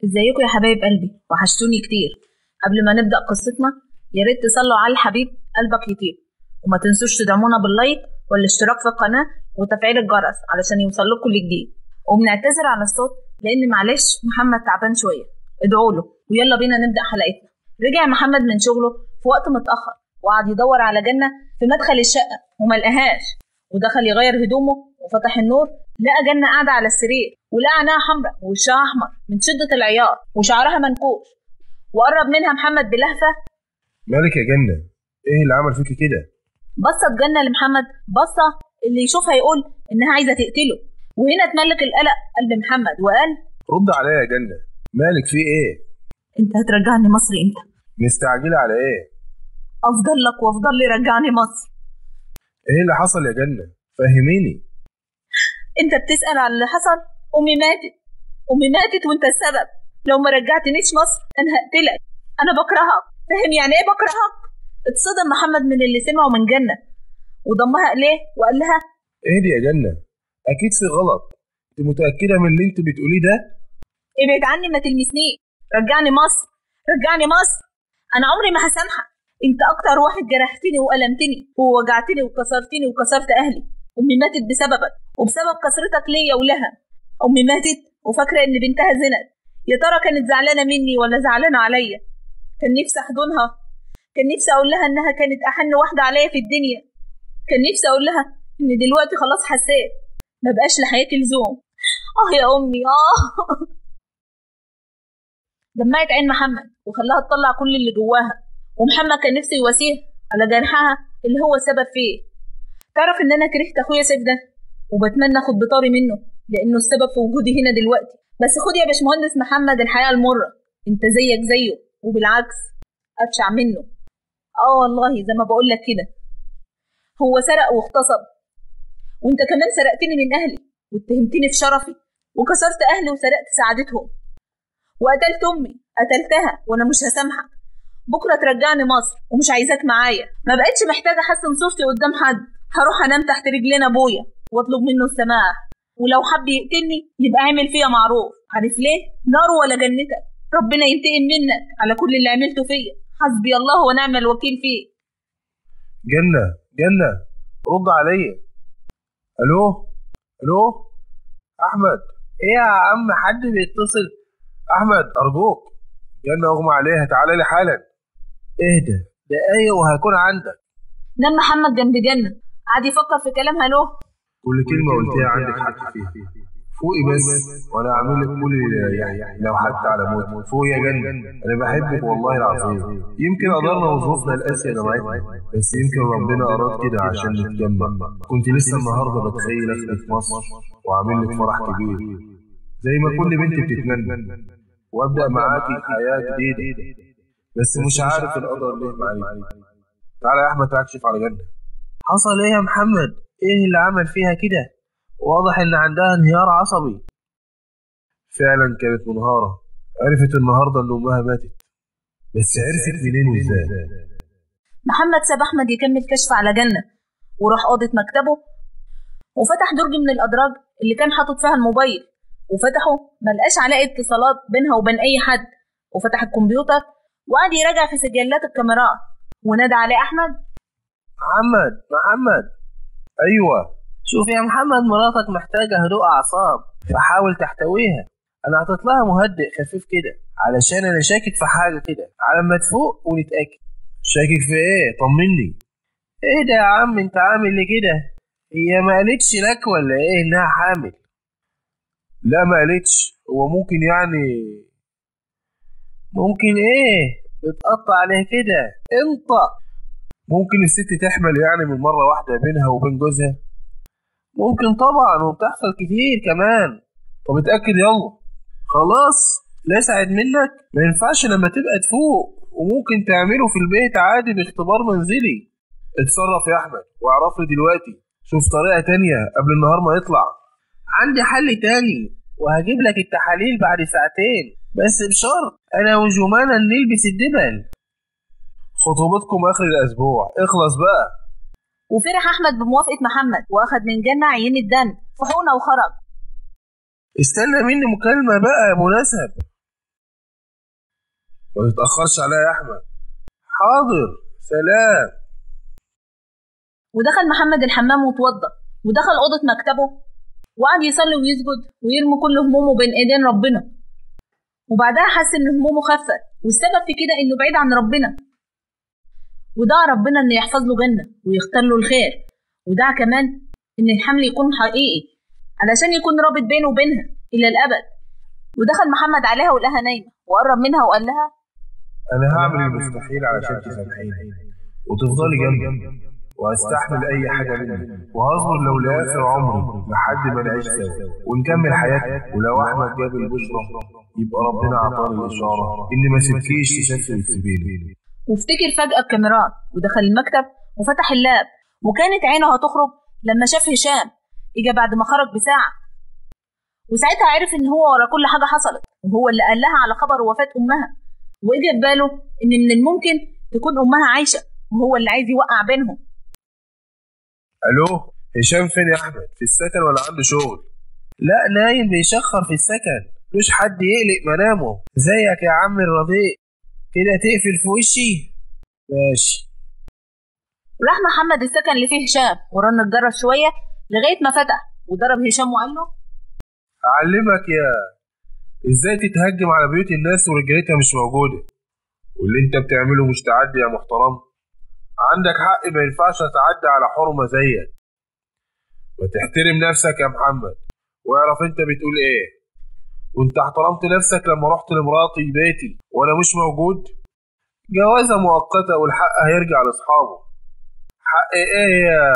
ازيكم يا حبايب قلبي وحشتوني كتير قبل ما نبدأ قصتنا يا ريت تصلوا على الحبيب قلبك يطيب وما تنسوش تدعمونا باللايك والاشتراك في القناة وتفعيل الجرس علشان يوصل لكم الجديد وبنعتذر على الصوت لأن معلش محمد تعبان شوية ادعوا له ويلا بينا نبدأ حلقتنا رجع محمد من شغله في وقت متأخر وقعد يدور على جنة في مدخل الشقة وما لقاهاش ودخل يغير هدومه وفتح النور لقى جنة قاعدة على السرير ولقى عينها حمراء ووشها أحمر من شدة العياط وشعرها منكوش وقرب منها محمد بلهفة مالك يا جنة ايه اللي عمل فيكي كده بصت جنة لمحمد بصة اللي يشوفها يقول إنها عايزة تقتله وهنا اتملك القلق قلب محمد وقال رد عليا يا جنة مالك في ايه أنت هترجعني مصر إمتى؟ مستعجلة على ايه أفضل لك وأفضل لي رجعني مصر ايه اللي حصل يا جنة فهميني أنت بتسأل على اللي حصل أمي ماتت أمي ماتت وأنت السبب لو ما رجعتنيش مصر أنا هقتلك أنا بكرهك فاهم يعني إيه بكرهك؟ اتصدم محمد من اللي سمعه من جنة وضمها إليه وقال لها اهدي يا جنة اكيد في غلط انت متأكدة من اللي انت بتقوليه ده ابعد عني ما تلمسنيش رجعني مصر رجعني مصر انا عمري ما هسامحك انت اكتر واحد جرحتني والمتني ووجعتني وكسرتني وكسرت اهلي امي ماتت بسببك وبسبب كسرتك ليا ولها امي ماتت وفاكره ان بنتها زنت يا ترى كانت زعلانه مني ولا زعلانه عليا كان نفسي احضنها كان نفسي اقول لها انها كانت احن واحده عليا في الدنيا كان نفسي اقول لها ان دلوقتي خلاص حسيت ما بقاش لحياتي لزوم اه يا امي اه دمعت عين محمد وخلاها تطلع كل اللي جواها ومحمد كان نفسه يواسيه على جرحها اللي هو السبب فيه تعرف ان انا كرهت اخويا سيف ده وبتمنى اخد بطاري منه لانه السبب في وجودي هنا دلوقتي بس خد يا باشمهندس محمد الحياه المره انت زيك زيه وبالعكس ابشع منه اه والله زي ما بقول لك كده هو سرق واغتصب وانت كمان سرقتني من اهلي واتهمتني في شرفي وكسرت اهلي وسرقت سعادتهم وقتلت امي قتلتها وانا مش هسامحك بكره ترجعني مصر ومش عايزاك معايا ما بقتش محتاجه احسن صورتي قدام حد هروح انام تحت رجلين ابويا واطلب منه السماح ولو حب يقتلني يبقى عامل فيا معروف عارف ليه نار ولا جنتك ربنا ينتقم منك على كل اللي عملته فيا حسبي الله ونعم الوكيل فيك جنة جنة رد عليا الو الو احمد ايه يا عم حد بيتصل احمد ارجوك جنة اغمى عليها تعالى لي حالا اهدى دقايق وهكون عندك نام محمد جنب جنة قعد يفكر في كلامها له كل كلمة قلتيها عندك حق فيها فوقي بس وانا اعمل لك كل اللي يعني لو حتى على موت فوقي يا جنة انا بحبك والله العظيم يمكن قدرنا وظروفنا القاسية جمعتنا بس يمكن ربنا اراد كده عشان نتجمع كنت لسه النهارده بتخيل اخدك مصر واعمل لك فرح كبير زي ما كل بنت بتتمنى وابدا معاكي حياه جديده بس مش عارف القدر ليه معايا تعالى يا احمد تعالى اكشف على جنة حصل ايه يا محمد ايه اللي عمل فيها كده واضح ان عندها انهيار عصبي فعلا كانت منهارة عرفت النهاردة ان امها ماتت بس عرفت منين وازاي محمد ساب احمد يكمل كشف على جنة وراح اوضه مكتبه وفتح درج من الادراج اللي كان حاطط فيها الموبايل وفتحه ملقاش عليه اتصالات بينها وبين اي حد وفتح الكمبيوتر وقعد يراجع في سجلات الكاميرات ونادى عليه احمد محمد محمد ايوه شوف يا محمد مراتك محتاجة هدوء أعصاب فحاول تحتويها أنا عطيت لها مهدئ خفيف كده علشان أنا شاكك في حاجة كده على ما تفوق ونتأكد شاكك في ايه طمني إيه ده يا عم أنت عامل ليه كده هي ما قالتش لك ولا إيه إنها حامل لا ما قالتش هو ممكن يعني ممكن إيه بتقطع عليه كده انطق ممكن الست تحمل يعني من مرة واحدة بينها وبين جوزها ممكن طبعا وبتحصل كتير كمان طب اتأكد يلا خلاص لا سعد منك ما ينفعش لما تبقى تفوق وممكن تعمله في البيت عادي باختبار منزلي اتصرف يا احمد واعرف لي دلوقتي شوف طريقة تانية قبل النهار ما يطلع عندي حل تاني وهجيب لك التحاليل بعد ساعتين بس بشرط انا وجمانة نلبس الدبل خطوبتكم اخر الاسبوع اخلص بقى وفرح احمد بموافقه محمد واخد من جنة عينة دم في حقنه وخرج استنى مني مكالمة بقى يا مناسب ما تتأخرش عليا يا أحمد حاضر سلام ودخل محمد الحمام واتوضى ودخل أوضة مكتبه وقعد يصلي ويسجد ويرمي كل همومه بين إيدين ربنا وبعدها حس إن همومه خفت والسبب في كده إنه بعيد عن ربنا ودعا ربنا إنه يحفظ له جنة ويختار له الخير ودعا كمان إن الحمل يكون حقيقي علشان يكون رابط بينه وبينها إلى الأبد ودخل محمد عليها ولقاها نايمة وقرب منها وقال لها أنا هعمل المستحيل علشان تسامحيني وتفضلي جنبي وهستحمل أي حاجة منك وهصبر لو لآخر عمري لحد ما نعيش سوا ونكمل حياتنا ولو أحمد جاب البشرى يبقى ربنا عطاني الإشارة إن ما سبتكيش تسافر وتسيبيني وافتكر فجأة الكاميرات ودخل المكتب وفتح اللاب وكانت عينه هتخرج لما شاف هشام إجا بعد ما خرج بساعة وساعتها عرف إن هو ورا كل حاجة حصلت وهو اللي قال لها على خبر وفاة أمها وإجا في باله إن من الممكن تكون أمها عايشة وهو اللي عايز يوقع بينهم ألو هشام فين يا أحمد في السكن ولا عنده شغل لا نايم بيشخر في السكن مش حد يقلق منامه زيك يا عم الرضيء كده تقفل في وشي ماشي راح محمد السكن اللي فيه هشام ورن الجرس شوية لغاية ما فتح وضرب هشام وقال له أعلمك يا إزاي تتهجم على بيوت الناس ورجالتها مش موجودة واللي أنت بتعمله مش تعدي يا محترم عندك حق ما ينفعش تعدي على حرمة زيك ما تحترم نفسك يا محمد واعرف أنت بتقول إيه وأنت احترمت نفسك لما رحت لمراتي بيتي وأنا مش موجود جوازة مؤقتة والحق هيرجع لأصحابه حق إيه يا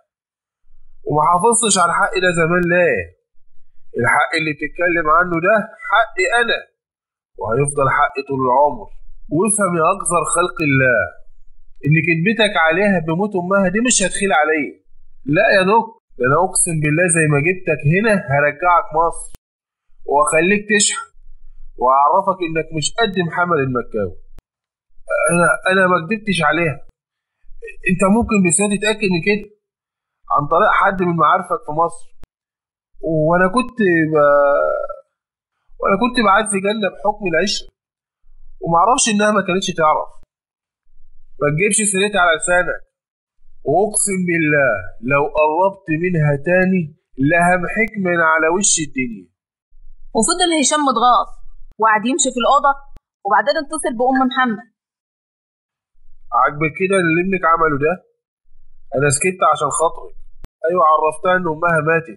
وما حافظتش على الحق ده زمان ليه الحق اللي بتتكلم عنه ده حقي أنا وهيفضل حقي طول العمر وافهم يا أقذر خلق الله إن كدبتك عليها بموت أمها دي مش هتخيل عليا لا يا نك ده أنا أقسم بالله زي ما جبتك هنا هرجعك مصر وأخليك تشحن وأعرفك إنك مش قد محمد المكاوي أنا أنا ما كدبتش عليها أنت ممكن بسهولة تتأكد من كده عن طريق حد من معارفك في مصر وانا كنت ب... وانا كنت بعاد في جنه بحكم العشره ومعرفش انها ما كانتش تعرف ما تجيبش سيرتي على لسانك واقسم بالله لو قربت منها تاني لهمحك من على وش الدنيا وفضل هشام متغاظ وقعد يمشي في الأوضة وبعدين اتصل بأم محمد عاجبك كده اللي ابنك عمله ده انا سكت عشان خاطرك ايوه عرفتها ان امها ماتت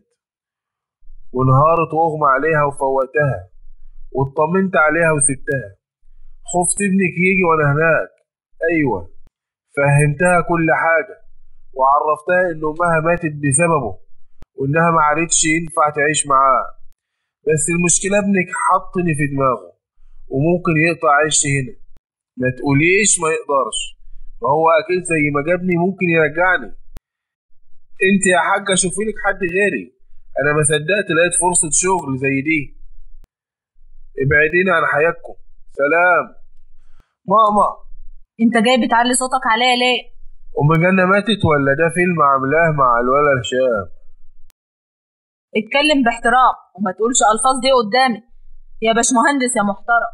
وانهارت واغمى عليها وفوتها واطمنت عليها وسبتها خفت ابنك يجي وانا هناك ايوه فهمتها كل حاجه وعرفتها ان امها ماتت بسببه وانها ما عادتش ينفع تعيش معاه بس المشكله ابنك حطني في دماغه وممكن يقطع عيشي هنا ما تقوليش ما يقدرش ما هو اكيد زي ما جابني ممكن يرجعني انت يا حاجه شوفي لك حد غيري انا ما صدقت لقيت فرصه شغل زي دي ابعديني عن حياتكم سلام ماما انت جاي بتعلي صوتك عليا ليه ام جنة ماتت ولا ده فيلم عاملاه مع الولا هشام اتكلم باحترام وما تقولش الفاظ دي قدامي يا باشمهندس يا محترم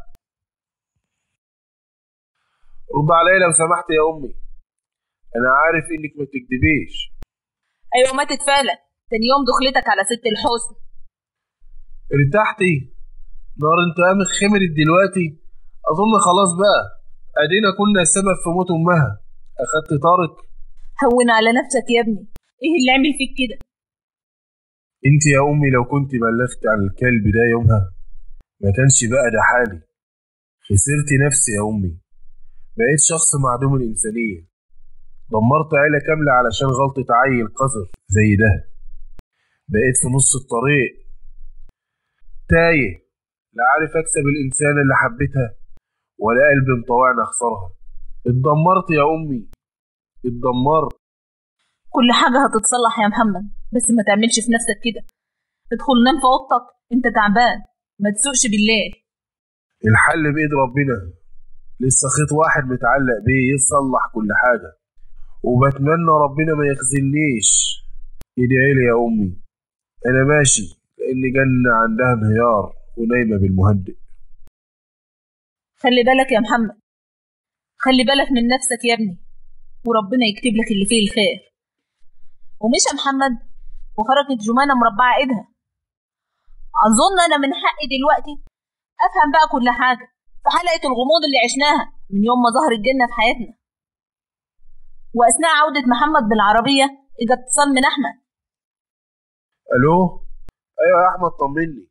رد عليا لو سمحت يا امي انا عارف انك ما بتكدبيش ايوه ماتت فعلا تاني يوم دخلتك على ست الحسن ارتحتي نار انتقامك خمرت دلوقتي اظن خلاص بقى ادينا كنا السبب في موت امها اخدت طارق هون على نفسك يا ابني ايه اللي عمل فيك كده انت يا امي لو كنت بلغت عن الكلب ده يومها ما كانش بقى ده حالي خسرت نفسي يا امي بقيت شخص معدوم الانسانيه دمرت عيله كامله علشان غلطه عيل قذر زي ده بقيت في نص الطريق تايه لا عارف اكسب الانسان اللي حبيتها ولا قلب مطوعني اخسرها اتدمرت يا امي اتدمرت كل حاجة هتتصلح يا محمد بس ما تعملش في نفسك كده ادخل نام في اوضتك انت تعبان ما تسوقش بالليل الحل بايد ربنا لسه خيط واحد متعلق بيه يصلح كل حاجه وبتمنى ربنا ما يخذلنيش ادعي لي يا امي انا ماشي لان جنة عندها انهيار ونايمه بالمهدئ خلي بالك يا محمد خلي بالك من نفسك يا ابني وربنا يكتب لك اللي فيه الخير ومشى محمد وخرجت جمانة مربعة ايدها أظن أنا من حقي دلوقتي أفهم بقى كل حاجة في حلقة الغموض اللي عشناها من يوم ما ظهر الجنة في حياتنا وأثناء عودة محمد بالعربية إجا اتصال من أحمد الو ايوه يا احمد طمني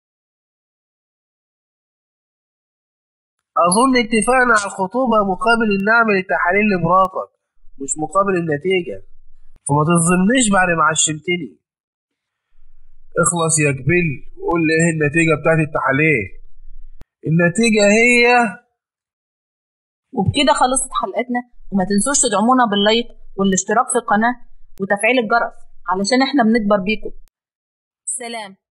أظن اتفقنا على الخطوبة مقابل إن أعمل التحاليل لمراتك مش مقابل النتيجة فما تظلمنيش بعد ما عشمتني اخلص يا جبل وقول لي ايه النتيجه بتاعت التحاليل النتيجه هي وبكده خلصت حلقتنا وما تنسوش تدعمونا باللايك والاشتراك في القناة وتفعيل الجرس علشان احنا بنكبر بيكم سلام